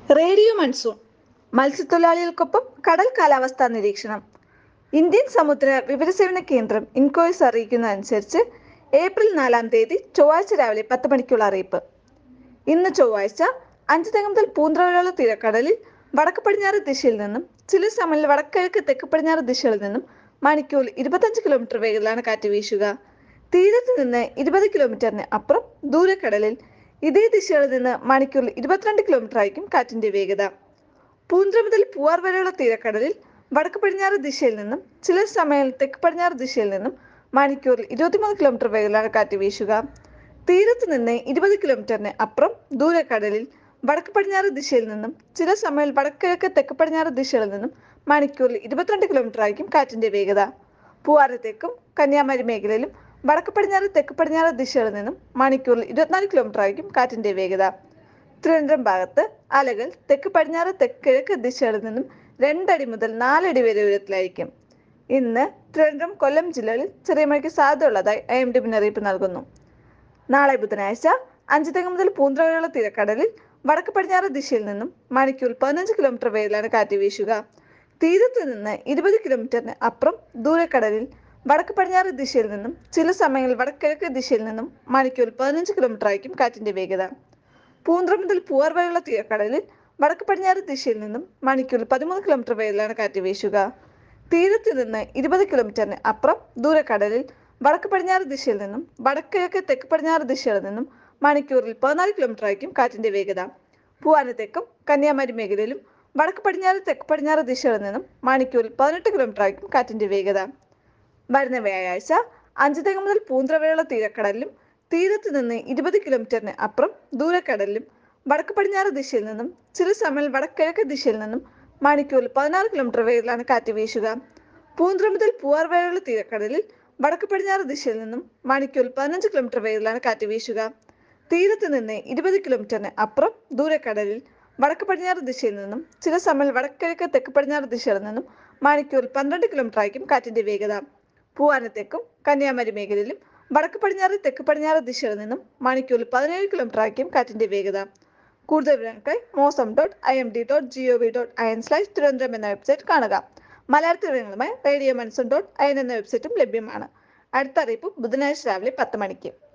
radio monsoon മത്സ്യത്തൊഴിലാളികൾക്കൊപ്പം കടൽ കാലാവസ്ഥാ നിരീക്ഷണം ഇന്ത്യൻ സമുദ്ര വിവരസേവന കേന്ദ്രം ഇൻകോയ്സ് അറിയിക്കുന്നതനുസരിച്ച് ഏപ്രിൽ നാലാം തീയതി ചൊവ്വാഴ്ച രാവിലെ പത്ത് മണിക്കുള്ള അറിയിപ്പ് ഇന്ന് ചൊവ്വാഴ്ച അഞ്ച് തെങ്ങ് മുതൽ പൂന്തറ വരെയുള്ള തീരക്കടലിൽ വടക്ക് പടിഞ്ഞാറ് ദിശയിൽ നിന്നും ചില സമയങ്ങളിൽ വടക്കിഴക്ക് തെക്ക് പടിഞ്ഞാറ് ദിശയിൽ നിന്നും മണിക്കൂറിൽ ഇരുപത്തഞ്ച് കിലോമീറ്റർ വേഗത്തിലാണ് കാറ്റ് വീശുക തീരത്ത് നിന്ന് ഇരുപത് കിലോമീറ്ററിന് അപ്പുറം ദൂരക്കടലിൽ ഇതേ ദിശയിൽ നിന്ന് മണിക്കൂറിൽ ഇരുപത്തിരണ്ട് കിലോമീറ്റർ ആയിരിക്കും കാറ്റിന്റെ വേഗത പൂന്തറ മുതൽ പൂവാർ വരെയുള്ള തീരക്കടലിൽ വടക്ക് പടിഞ്ഞാറ് ദിശയിൽ നിന്നും ചില സമയങ്ങളിൽ തെക്ക് പടിഞ്ഞാറ് ദിശയിൽ നിന്നും മണിക്കൂറിൽ ഇരുപത്തിമൂന്ന് കിലോമീറ്റർ വേഗത്തിലാണ് കാറ്റ് വീശുക തീരത്ത് നിന്ന് ഇരുപത് കിലോമീറ്ററിന് അപ്പുറം ദൂരക്കടലിൽ വടക്ക് പടിഞ്ഞാറ് ദിശയിൽ നിന്നും ചില സമയങ്ങളിൽ വടക്കിഴക്ക് തെക്ക് പടിഞ്ഞാറ് ദിശയിൽ നിന്നും മണിക്കൂറിൽ ഇരുപത്തിരണ്ട് കിലോമീറ്റർ ആയിരിക്കും കാറ്റിന്റെ വേഗത പൂവാരത്തേക്കും കന്യാകുമാരി മേഖലയിലും വടക്ക് പടിഞ്ഞാറ് തെക്ക് പടിഞ്ഞാറ് ദിശകളിൽ നിന്നും മണിക്കൂറിൽ ഇരുപത്തിനാല് കിലോമീറ്റർ ആയിരിക്കും കാറ്റിന്റെ വേഗത തിരുവനന്തപുരം ഭാഗത്ത് അലകൾ തെക്ക് പടിഞ്ഞാറ് തെക്ക് കിഴക്ക് ദിശകളിൽ നിന്നും രണ്ടടി മുതൽ നാലടി വരെ ഉയരത്തിലായിരിക്കും ഇന്ന് തിരുവനന്തപുരം കൊല്ലം ജില്ലകളിൽ ചെറിയ മഴയ്ക്ക് സാധ്യതയുള്ളതായി ഐ എം ഡി മുന്നറിയിപ്പ് നൽകുന്നു നാളെ ബുധനാഴ്ച അഞ്ച് തെങ്ങ് മുതൽ പൂന്തറ വരെയുള്ള തീരക്കടലിൽ വടക്ക് പടിഞ്ഞാറ് ദിശയിൽ നിന്നും മണിക്കൂർ പതിനഞ്ച് കിലോമീറ്റർ വേഗത്തിലാണ് കാറ്റ് വീശുക തീരത്ത് നിന്ന് ഇരുപത് കിലോമീറ്ററിന് അപ്പുറം ദൂരക്കടലിൽ വടക്ക് പടിഞ്ഞാറ് ദിശയിൽ നിന്നും ചില സമയങ്ങളിൽ വടക്കിഴക്ക് ദിശയിൽ നിന്നും മണിക്കൂർ പതിനഞ്ച് കിലോമീറ്റർ ആയിരിക്കും കാറ്റിന്റെ വേഗത പൂന്തറ മുതൽ പൂവാർ വരെയുള്ള തീരക്കടലിൽ വടക്ക് പടിഞ്ഞാറ് ദിശയിൽ നിന്നും മണിക്കൂറിൽ പതിമൂന്ന് കിലോമീറ്റർ വേഗത്തിലാണ് കാറ്റ് വീശുക തീരത്ത് നിന്ന് ഇരുപത് കിലോമീറ്ററിന് അപ്പുറം ദൂരക്കടലിൽ വടക്ക് പടിഞ്ഞാറ് ദിശയിൽ നിന്നും വടക്കിഴക്ക് തെക്ക് പടിഞ്ഞാറ് ദിശയിൽ നിന്നും മണിക്കൂറിൽ പതിനാല് കിലോമീറ്റർ ആയിരിക്കും കാറ്റിന്റെ വേഗത പൂവാനത്തേക്കും കന്യാകുമാരി മേഖലയിലും വടക്ക് പടിഞ്ഞാറ് തെക്ക് പടിഞ്ഞാറ് ദിശകളിൽ നിന്നും മണിക്കൂറിൽ പതിനെട്ട് കിലോമീറ്റർ ആയിരിക്കും കാറ്റിന്റെ വേഗത വരുന്ന വ്യാഴാഴ്ച അഞ്ച് തെങ്ങ് മുതൽ പൂന്തറ വരെയുള്ള തീരക്കടലിലും തീരത്ത് നിന്ന് ഇരുപത് കിലോമീറ്ററിന് അപ്പുറം ദൂരക്കടലിലും വടക്ക് പടിഞ്ഞാറ് ദിശയിൽ നിന്നും ചില സമയം വടക്കിഴക്ക് ദിശയിൽ നിന്നും മണിക്കൂറിൽ പതിനാറ് കിലോമീറ്റർ വേഗത്തിലാണ് കാറ്റ് വീശുക പൂന്തറ മുതൽ പൂവാർ വരെയുള്ള തീരക്കടലിൽ വടക്ക് പടിഞ്ഞാറ് ദിശയിൽ നിന്നും മണിക്കൂറിൽ പതിനഞ്ച് കിലോമീറ്റർ വേഗത്തിലാണ് കാറ്റ് വീശുക തീരത്ത് നിന്ന് ഇരുപത് കിലോമീറ്ററിന് അപ്പുറം ദൂരക്കടലിൽ വടക്ക് പടിഞ്ഞാറ് ദിശയിൽ നിന്നും ചില സമയം വടക്കിഴക്ക് തെക്ക് പടിഞ്ഞാറ് ദിശയിൽ നിന്നും മണിക്കൂറിൽ പന്ത്രണ്ട് കിലോമീറ്റർ ആയിരിക്കും കാറ്റിന്റെ വേഗത പൂവാനത്തേക്കും കന്യാകുമാരി മേഖലയിലും വടക്ക് പടിഞ്ഞാറ് തെക്ക് പടിഞ്ഞാറ് ദിശയിൽ നിന്നും മണിക്കൂറിൽ പതിനേഴ് കിലോമീറ്റർ ആയിരിക്കും കാറ്റിന്റെ വേഗത കൂടുതൽ വിവരങ്ങൾക്കായി Mausam dot I M D dot G O V dot I N slash Thiruvananthapuram എന്ന വെബ്സൈറ്റ് കാണുക മലയാളത്തിൽ വിവരങ്ങളുമായി radio monsoon dot I N എന്ന വെബ്സൈറ്റും ലഭ്യമാണ് അടുത്ത അറിയിപ്പ് ബുധനാഴ്ച രാവിലെ പത്ത് മണിക്ക്